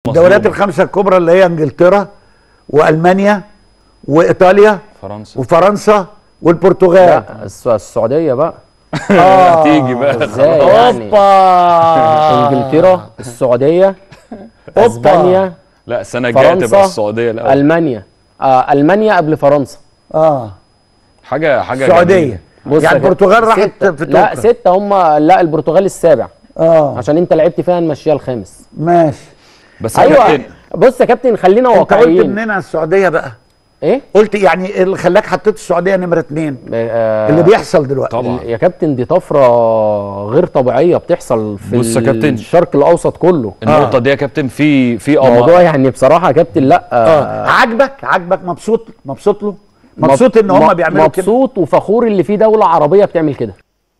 الدوريات الخمسه الكبرى اللي هي انجلترا والمانيا وايطاليا فرنسا وفرنسا والبرتغال لا الس- السعوديه بقى آه. هتيجي بقى ازاي يعني اوبا انجلترا السعوديه اسبانيا لا السنه الجايه تبقى فرنسا السعوديه الاول المانيا آه المانيا قبل فرنسا اه حاجه حاجه السعوديه جميلة. بص يعني يا كده. البرتغال راحت ستة. في لا توكا. ستة هم لا البرتغال السابع اه عشان انت لعبت فيها نمشيها الخامس ماشي بس يا ايوه كابتن بص يا كابتن خلينا انت قلت واقعيين منين على السعوديه بقى ايه قلت يعني اللي خلاك حطيت السعوديه نمره اتنين آه اللي بيحصل دلوقتي طبعا يا كابتن دي طفره غير طبيعيه بتحصل في بص يا كابتن. الشرق الاوسط كله النقطه دي يا كابتن في في أما- موضوع يعني بصراحه يا كابتن لا اه عاجبك عاجبك مبسوط مبسوط له مبسوط ان هم مب- بيعملوا كده مبسوط وفخور اللي في دوله عربيه بتعمل كده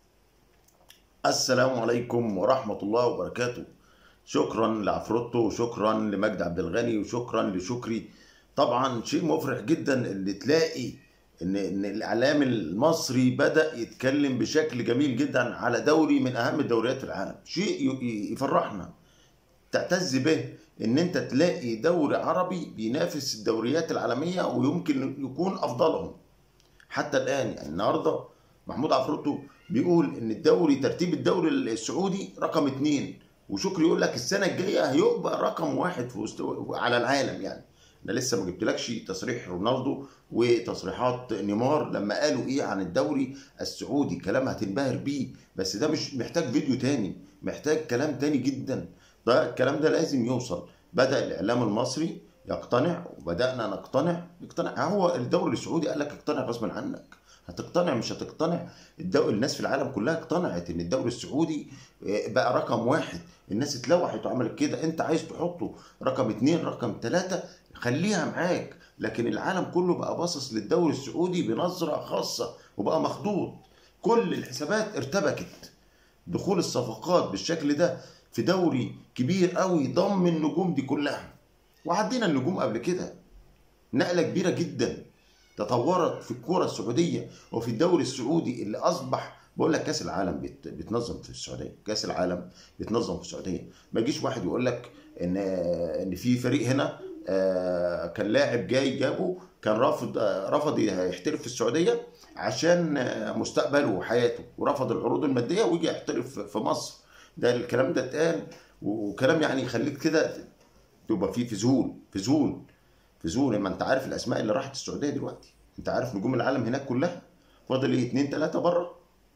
السلام عليكم ورحمة الله وبركاته شكرا لعفروتو وشكرا لمجد عبد الغني وشكرا لشكري طبعا شيء مفرح جدا اللي تلاقي ان ان الاعلام المصري بدا يتكلم بشكل جميل جدا على دوري من اهم الدوريات في العالم شيء ي- يفرحنا تعتز به ان انت تلاقي دوري عربي بينافس الدوريات العالميه ويمكن يكون افضلهم حتى الان يعني النهارده محمود عفروتو بيقول ان الدوري ترتيب الدوري السعودي رقم اتنين وشكري يقول لك السنه الجايه هيبقى رقم واحد في وسط على العالم يعني انا لسه ما جبتلكش تصريح رونالدو وتصريحات نيمار لما قالوا ايه عن الدوري السعودي كلام هتنبهر بيه بس ده مش محتاج فيديو تاني محتاج كلام تاني جدا ده الكلام ده لازم يوصل بدا الاعلام المصري يقتنع وبدانا نقتنع يقتنع هو الدوري السعودي قال لك اقتنع غصبا عنك هتقتنع مش هتقتنع الدو... الناس في العالم كلها اقتنعت ان الدوري السعودي آه، بقى رقم واحد الناس اتلوحت وعملت كده انت عايز تحطه رقم اتنين رقم تلاتة خليها معاك لكن العالم كله بقى باصص للدوري السعودي بنظرة خاصة وبقى مخضوض كل الحسابات ارتبكت دخول الصفقات بالشكل ده في دوري كبير قوي ضم النجوم دي كلها وعدينا النجوم قبل كده نقلة كبيرة جدا تطورت في الكرة السعودية وفي الدوري السعودي اللي أصبح بقول لك كأس العالم بيت- بيتنظم في السعودية كأس العالم بيتنظم في السعودية ما يجيش واحد يقول لك إن إن في فريق هنا آه، كان لاعب جاي جابه كان رافض آه، رفض يحترف في السعودية عشان آه، مستقبله وحياته ورفض العروض المادية ويجي يحترف في مصر ده الكلام ده اتقال وكلام يعني يخليك كده تبقى فيه فزول فزول فزول ما انت عارف الاسماء اللي راحت السعوديه دلوقتي انت عارف نجوم العالم هناك كلها فاضل ايه اتنين تلاته بره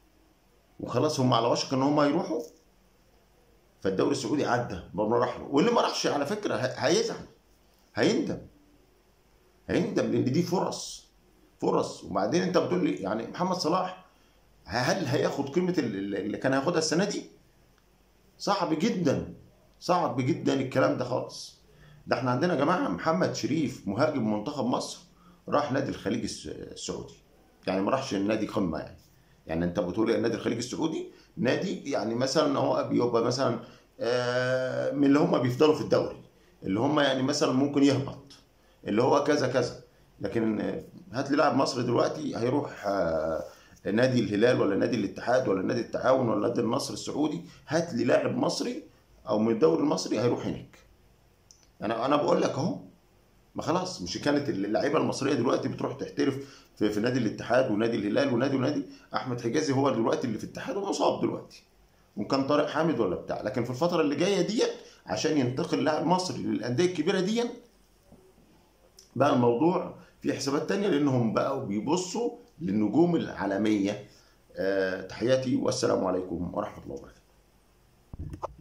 وخلاص هم على وشك ان هم هيروحوا فالدوري السعودي عدى بره راح له واللي ما راحش على فكره ه- هيزعل هيندم هيندم لان دي فرص فرص وبعدين انت بتقول لي يعني محمد صلاح هل هياخد قيمه ال- اللي كان هياخدها السنه دي؟ صعب جدا صعب جدا الكلام ده خالص ده احنا عندنا يا جماعه محمد شريف مهاجم منتخب مصر راح نادي الخليج الس- السعودي يعني ما راحش النادي قمه يعني يعني انت بتقول إيه نادي الخليج السعودي نادي يعني مثلا هو بيبقى مثلا آه، من اللي هم بيفضلوا في الدوري اللي هم يعني مثلا ممكن يهبط اللي هو كذا كذا لكن آه، هات لي لاعب مصري دلوقتي هيروح آه، نادي الهلال ولا نادي الاتحاد ولا نادي التعاون ولا نادي النصر السعودي هات لي لاعب مصري او من الدوري المصري هيروح هناك انا انا بقول لك اهو ما خلاص مش كانت اللعيبه المصريه دلوقتي بتروح تحترف في, في نادي الاتحاد ونادي الهلال ونادي ونادي احمد حجازي هو دلوقتي اللي في الاتحاد ومصاب دلوقتي وكان طارق حامد ولا بتاع لكن في الفتره اللي جايه ديت عشان ينتقل لاعب مصري للانديه الكبيره دي بقى الموضوع في حسابات تانية لانهم بقوا بيبصوا للنجوم العالميه آه، تحياتي والسلام عليكم ورحمه الله وبركاته